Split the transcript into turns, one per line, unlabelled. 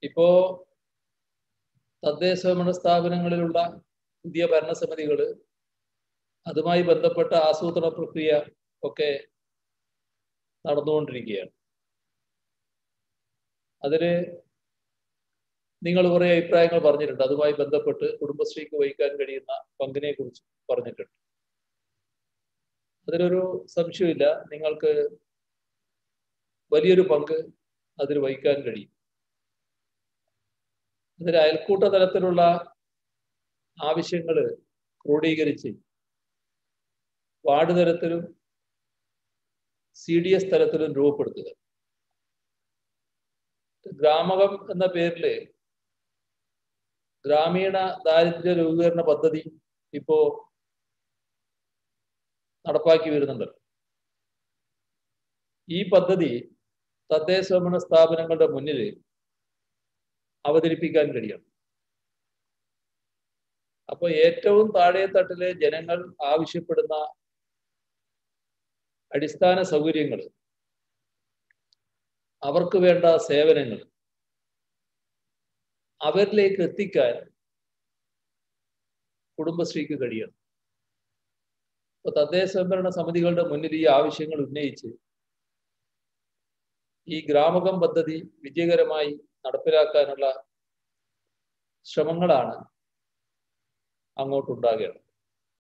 ഇപ്പോ തദ്ദേശ ഭരണ സ്ഥാപനങ്ങളിലുള്ള പുതിയ ഭരണസമിതികൾ അതുമായി ബന്ധപ്പെട്ട ആസൂത്രണ പ്രക്രിയ ഒക്കെ നടന്നുകൊണ്ടിരിക്കുകയാണ് അതിന് നിങ്ങൾ കുറെ അഭിപ്രായങ്ങൾ പറഞ്ഞിട്ടുണ്ട് അതുമായി ബന്ധപ്പെട്ട് കുടുംബശ്രീക്ക് വഹിക്കാൻ കഴിയുന്ന പങ്കിനെ കുറിച്ച് പറഞ്ഞിട്ടുണ്ട് അതിലൊരു സംശയമില്ല നിങ്ങൾക്ക് വലിയൊരു പങ്ക് അതിൽ വഹിക്കാൻ കഴിയും അതിൽ അയൽക്കൂട്ട തലത്തിലുള്ള ആവശ്യങ്ങൾ ക്രോഡീകരിച്ച് വാർഡ് തലത്തിലും സി ഡി എസ് തലത്തിലും രൂപപ്പെടുത്തുക ഗ്രാമകം എന്ന പേരിൽ ഗ്രാമീണ ദാരിദ്ര്യ രൂപീകരണ പദ്ധതി ഇപ്പോ നടപ്പാക്കി വരുന്നുണ്ട് ഈ പദ്ധതി തദ്ദേശ ഭരണ സ്ഥാപനങ്ങളുടെ മുന്നിൽ അവതരിപ്പിക്കാൻ കഴിയണം അപ്പൊ ഏറ്റവും താഴെ തട്ടിലെ ജനങ്ങൾ ആവശ്യപ്പെടുന്ന അടിസ്ഥാന സൗകര്യങ്ങൾ അവർക്ക് വേണ്ട സേവനങ്ങൾ അവരിലേക്ക് എത്തിക്കാൻ കുടുംബശ്രീക്ക് കഴിയണം ഇപ്പൊ തദ്ദേശ സ്വയംഭരണ സമിതികളുടെ മുന്നിൽ ഈ ആവശ്യങ്ങൾ ഉന്നയിച്ച് ഈ ഗ്രാമകം പദ്ധതി വിജയകരമായി നടപ്പിലാക്കാനുള്ള ശ്രമങ്ങളാണ് അങ്ങോട്ടുണ്ടാകേണ്ടത്